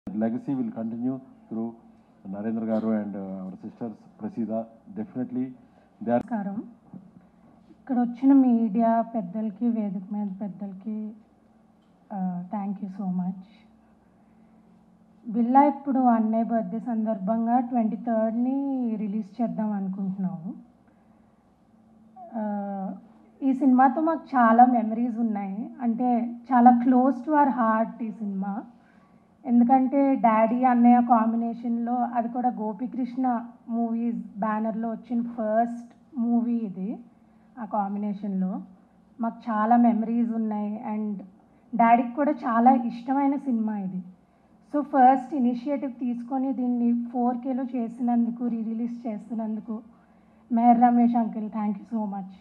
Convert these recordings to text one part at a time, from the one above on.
legacy will continue through Narendra Garu and uh, our sisters Prasida. Definitely, they are నమస్కారం ఇక్కడ వచ్చిన media పెద్దలకి వేదిక మీద పెద్దలకి థ్యాంక్ యూ సో మచ్ బిల్లా ఇప్పుడు అన్నయ్య బర్త్డే సందర్భంగా ట్వంటీ థర్డ్ని రిలీజ్ చేద్దాం అనుకుంటున్నాము ఆ, ఈ సినిమాతో మాకు చాలా మెమరీస్ ఉన్నాయి అంటే చాలా క్లోజ్ టు అవర్ హార్ట్ ఈ సినిమా ఎందుకంటే డాడీ అన్నయ్య కాంబినేషన్లో అది కూడా గోపికృష్ణ మూవీస్ బ్యానర్లో వచ్చిన ఫస్ట్ మూవీ ఇది ఆ కాంబినేషన్లో మాకు చాలా మెమరీస్ ఉన్నాయి అండ్ డాడీకి కూడా చాలా ఇష్టమైన సినిమా ఇది సో ఫస్ట్ ఇనిషియేటివ్ తీసుకొని దీన్ని ఫోర్ కేలో చేసినందుకు రీ రిలీజ్ చేస్తున్నందుకు మేర్ Ramesh uncle thank you so much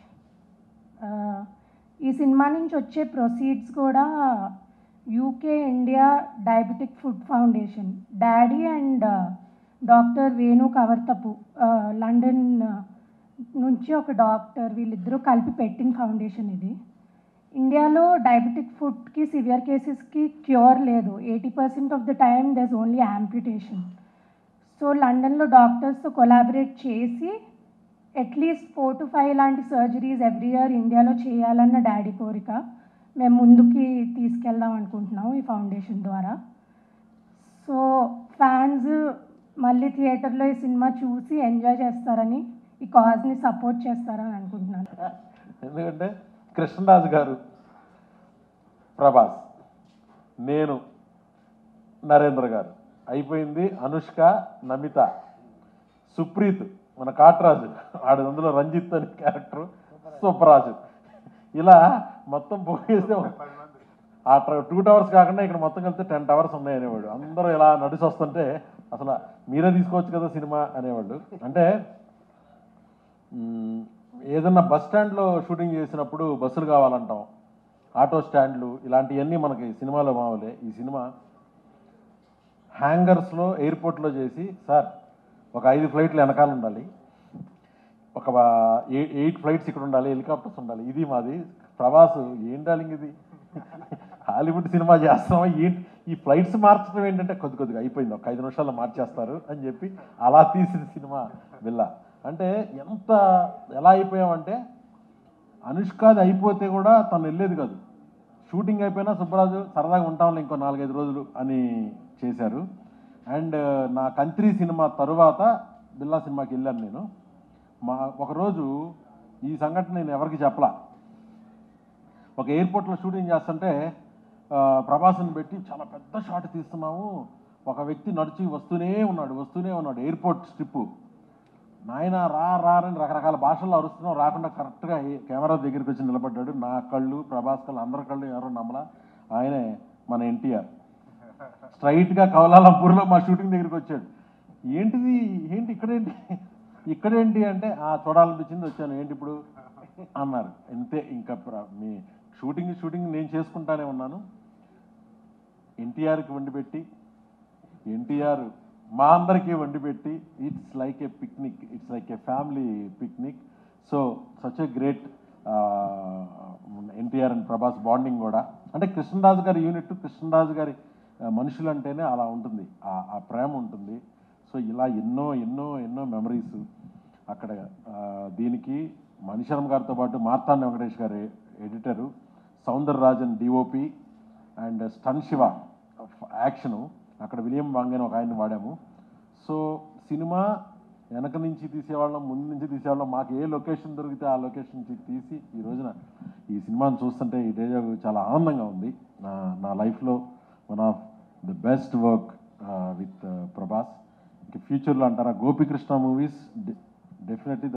ఈ సినిమా నుంచి వచ్చే ప్రొసీడ్స్ కూడా UK India diabetic foot foundation daddy and doctor Venu Kavarthapu London నుంచి ఒక డాక్టర్ వీళ్ళిద్దరూ కలిపి పెట్టిన ఫౌండేషన్ ఇది ఇండియాలో డయాబెటిక్ ఫుడ్కి సివియర్ కేసెస్కి క్యూర్ లేదు eighty percent of the time there's only amputation so లండన్లో డాక్టర్స్తో కొలాబరేట్ చేసి అట్లీస్ట్ ఫోర్ టు ఫైవ్ లాంటి సర్జరీస్ ఎవ్రీ ఇయర్ ఇండియాలో చేయాలన్న డాడీ కోరిక మేము ముందుకి తీసుకెళ్దాం అనుకుంటున్నాం ఈ ఫౌండేషన్ ద్వారా సో ఫ్యాన్స్ మళ్ళీ థియేటర్లో ఈ సినిమా చూసి ఎంజాయ్ చేస్తారని ఈ కాజ్ని సపోర్ట్ చేస్తారని అనుకుంటున్నాను ఎందుకంటే కృష్ణరాజు గారు ప్రభాస్ నేను నరేంద్ర గారు అయిపోయింది అనుష్క నమిత సుప్రీత్ మన కాట్రాజు ఆడు అందులో రంజిత్ అనే క్యారెక్టర్ సుబ్బరాజు ఇలా మొత్తం పోగేస్తే ఒక- ఆ టూ టవర్స్ కాకుండా ఇక్కడ మొత్తం కలిపితే టెన్ టవర్స్ ఉన్నాయి అనేవాడు అందరూ ఇలా నడిచి వస్తుంటే అసలు మీరే తీసుకోవచ్చు కదా సినిమా అనేవాళ్ళు అంటే మ్మ్, ఏదన్నా బస్ స్టాండ్లో షూటింగ్ చేసినప్పుడు బస్సులు కావాలంటాం ఆటో స్టాండ్లు ఇలాంటివన్నీ మనకి సినిమాలో మామూలే ఈ సినిమా హ్యాంగర్స్లో ఎయిర్పోర్ట్లో చేసి సార్ ఒక ఐదు ఫ్లైట్లు వెనకాల ఉండాలి ఒక ఎయి- ఎయిట్ ఫ్లైట్స్ ఇక్కడ ఉండాలి హెలికాప్టర్స్ ఉండాలి ఇది మాది ప్రభాస్ ఏం డాలింగ్ ఇది హాలీవుడ్ సినిమా చేస్తామా ఏంటి ఈ ఫ్లైట్స్ మార్చడం ఏంటంటే కొద్ది కొద్దిగా అయిపోయింది ఒక ఐదు నిమిషాల్లో మార్చేస్తారు అని చెప్పి అలా తీసిన సినిమా బిల్లా అంటే ఎంత ఎలా అయిపోయామంటే అనుష్కాది అయిపోతే కూడా తను వెళ్ళేది కాదు షూటింగ్ అయిపోయినా సుబ్బరాజు సరదాగా ఉంటాంలే ఇంకో నాలుగైదు రోజులు అని చేశారు అండ్ నా కంత్రి సినిమా తరువాత బిల్లా సినిమాకి వెళ్ళాను నేను మా ఒకరోజు ఈ సంఘటన నేను ఎవరికి చెప్పలా ఒక ఎయిర్పోర్ట్లో షూటింగ్ చేస్తుంటే ఆ, ప్రభాస్ని పెట్టి చాలా పెద్ద షాట్ తీస్తున్నాము ఒక వ్యక్తి నడిచి వస్తూనే ఉన్నాడు వస్తూనే ఉన్నాడు ఎయిర్పోర్ట్ స్ట్రిప్పు నాయన రా రా అని రకరకాల భాషల్లో అరుస్తున్నాం రాకుండా కరెక్ట్గా ఈ కెమెరా దగ్గరికి వచ్చి నిలబడ్డాడు నా కళ్ళు ప్రభాస్ కళ్ళు అందరి కళ్ళు ఎవరో నమ్మలా ఆయనే మన ఎన్టీఆర్ స్ట్రైట్గా కౌలాలంపూర్లో మా షూటింగ్ దగ్గరికి వచ్చాడు ఏంటిది ఏంటి ఇక్కడేంటి ఇక్కడేంటి అంటే ఆ చూడాలనిపించింది వచ్చాను ఏంటి ఇప్పుడు అన్నారు అంతే ఇంకా ప్ర- మీ షూటింగ్ షూటింగ్ నేను చేసుకుంటానే ఉన్నాను ఎన్టీఆర్కి వండి పెట్టి ఎన్టీఆర్ మా అందరికీ వండి పెట్టి it's like a picnic it's like a family picnic so such a great NTR and Prabhas bonding కూడా అంటే కృష్ణరాజు గారి యూనిట్ కృష్ణరాజు గారి ఆ, మనుషులు అంటేనే అలా ఉంటుంది ఆ- ఆ ప్రేమ ఉంటుంది సో ఇలా ఎన్నో ఎన్నో ఎన్నో మెమరీస్ అక్కడ ఆ, దీనికి మణిశరం గారితో పాటు మార్తాండ వెంకటేష్ గారి editor Soundararajan DOP and Stun Siva action అక్కడ విలియం వాంగన్ ఒక ఆయన వాడాము సో సినిమా వెనక నుంచి తీసేవాళ్ళం ముందు నుంచి తీసేవాళ్ళం మాకు ఏ లొకేషన్ దొరికితే ఆ లొకేషన్ నుంచి తీసి ఈ రోజున ఈ సినిమాను చూస్తుంటే ఈ డేజా చాలా ఆనందంగా ఉంది నా నా లైఫ్లో one of the best work with Prabhas ఇంక ఫ్యూచర్లో అంటారా గోపికృష్ణ మూవీస్ డెఫినెట్లీ